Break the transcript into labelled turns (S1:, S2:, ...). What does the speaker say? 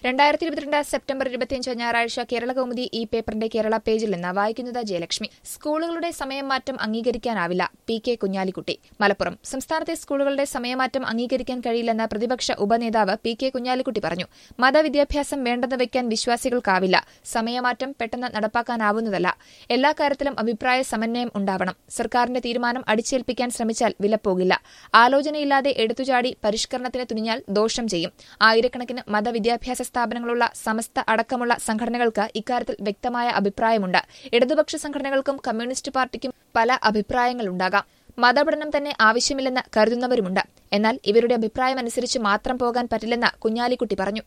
S1: രണ്ടായിരത്തി ഇരുപത്തിരണ്ട് സെപ്റ്റംബർ ഇരുപത്തിയഞ്ച് ഞായറാഴ്ച കേരള കൗമുദി ഈ പേപ്പറിന്റെ കേരള പേജിൽ നിന്ന് വായിക്കുന്നത് ജയലക്ഷ്മി സ്കൂളുകളുടെ സമയമാറ്റം അംഗീകരിക്കാനാവില്ല പി കെ കുഞ്ഞാലിക്കുട്ടി മലപ്പുറം സംസ്ഥാനത്തെ സ്കൂളുകളുടെ സമയമാറ്റം അംഗീകരിക്കാൻ കഴിയില്ലെന്ന് പ്രതിപക്ഷ ഉപനേതാവ് പി കെ കുഞ്ഞാലിക്കുട്ടി പറഞ്ഞു മതവിദ്യാഭ്യാസം വേണ്ടെന്ന് വയ്ക്കാൻ വിശ്വാസികൾക്കാവില്ല സമയമാറ്റം പെട്ടെന്ന് നടപ്പാക്കാനാവുന്നതല്ല എല്ലാ കാര്യത്തിലും അഭിപ്രായ സമന്വയം ഉണ്ടാവണം സർക്കാരിന്റെ തീരുമാനം അടിച്ചേൽപ്പിക്കാൻ ശ്രമിച്ചാൽ വിലപ്പോകില്ല ആലോചനയില്ലാതെ എടുത്തുചാടി പരിഷ്കരണത്തിന് തുനിഞ്ഞാൽ ദോഷം ചെയ്യും ആയിരക്കണക്കിന് മതവിദ്യാഭ്യാസ സ്ഥാപനങ്ങളുള്ള സമസ്ത അടക്കമുള്ള സംഘടനകൾക്ക് ഇക്കാര്യത്തിൽ വ്യക്തമായ അഭിപ്രായമുണ്ട് ഇടതുപക്ഷ സംഘടനകൾക്കും കമ്മ്യൂണിസ്റ്റ് പാർട്ടിക്കും പല അഭിപ്രായങ്ങളുണ്ടാകാം മതപഠനം തന്നെ ആവശ്യമില്ലെന്ന് കരുതുന്നവരുമുണ്ട് എന്നാൽ ഇവരുടെ അഭിപ്രായമനുസരിച്ച് മാത്രം പോകാൻ പറ്റില്ലെന്ന് കുഞ്ഞാലിക്കുട്ടി പറഞ്ഞു